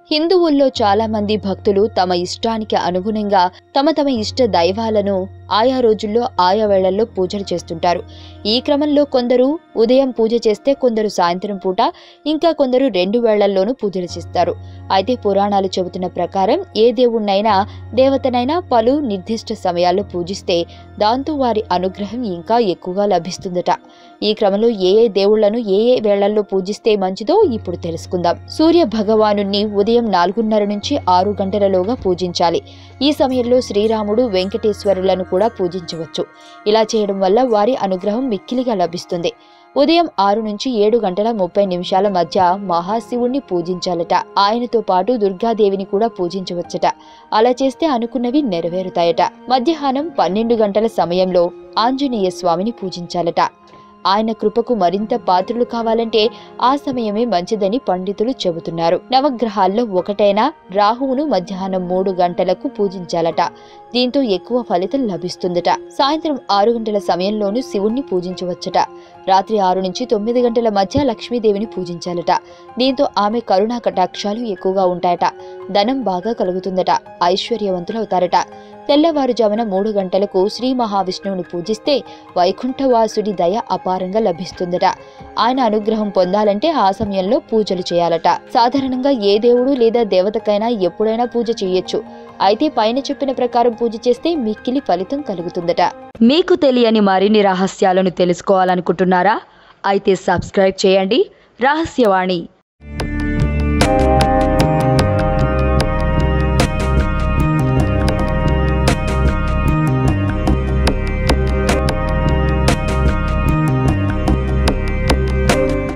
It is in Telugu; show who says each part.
Speaker 1: హిందువుల్లో చాలా మంది భక్తులు తమ ఇష్టానికి అనుగుణంగా తమ తమ ఇష్ట దైవాలను ఆయా రోజుల్లో ఆయా వేళల్లో పూజలు చేస్తుంటారు ఈ క్రమంలో కొందరు ఉదయం పూజ చేస్తే కొందరు సాయంత్రం పూట ఇంకా కొందరు రెండు వేళల్లోనూ పూజలు చేస్తారు అయితే పురాణాలు చెబుతున్న ప్రకారం ఏ దేవుణ్ణైనా దేవతనైనా పలు నిర్దిష్ట సమయాల్లో పూజిస్తే దాంతో వారి అనుగ్రహం ఇంకా ఎక్కువగా లభిస్తుందట ఈ క్రమంలో ఏ ఏ దేవుళ్లను ఏ ఏ వేళల్లో పూజిస్తే మంచిదో ఇప్పుడు తెలుసుకుందాం సూర్య భగవాను ఉదయం నాలుగున్నర నుంచి ఆరు గంటలలోగా పూజించాలి ఈ సమయంలో శ్రీరాముడు వెంకటేశ్వరులను కూడా పూజించవచ్చు ఇలా చేయడం వల్ల వారి అనుగ్రహం మిక్కిలిగా లభిస్తుంది ఉదయం ఆరు నుంచి ఏడు గంటల ముప్పై నిమిషాల మధ్య మహాశివుణ్ణి పూజించాలట ఆయనతో పాటు దుర్గాదేవిని కూడా పూజించవచ్చట అలా చేస్తే అనుకున్నవి నెరవేరుతాయట మధ్యాహ్నం పన్నెండు గంటల సమయంలో ఆంజనేయ స్వామిని పూజించాలట ఆయన కృపకు మరింత పాత్రులు కావాలంటే ఆ సమయమే మంచిదని పండితులు చెబుతున్నారు నవగ్రహాల్లో ఒకటైన రాహువును మధ్యాహ్నం మూడు గంటలకు పూజించాలట దీంతో ఎక్కువ ఫలితం లభిస్తుందట సాయంత్రం ఆరు గంటల సమయంలోనూ శివుణ్ణి పూజించవచ్చట రాత్రి ఆరు నుంచి తొమ్మిది గంటల మధ్య లక్ష్మీదేవిని పూజించాలట దీంతో ఆమె కరుణా కటాక్షాలు ఎక్కువగా ఉంటాయట ధనం బాగా కలుగుతుందట ఐశ్వర్యవంతులవుతారట తెల్లవారుజామున మూడు గంటలకు శ్రీ మహావిష్ణువుని పూజిస్తే వైకుంఠవాసుడి దయ అపారంగా లభిస్తుందట ఆయన అనుగ్రహం పొందాలంటే ఆ సమయంలో పూజలు చేయాలట సాధారణంగా ఏ దేవుడు లేదా దేవతకైనా ఎప్పుడైనా పూజ చేయొచ్చు అయితే పైన చెప్పిన ప్రకారం పూజ చేస్తే మిక్కిలి ఫలితం కలుగుతుందట
Speaker 2: మీకు తెలియని మరిన్ని రహస్యాలను తెలుసుకోవాలనుకుంటున్నారా అయితే సబ్స్క్రైబ్ చేయండి రహస్యవాణి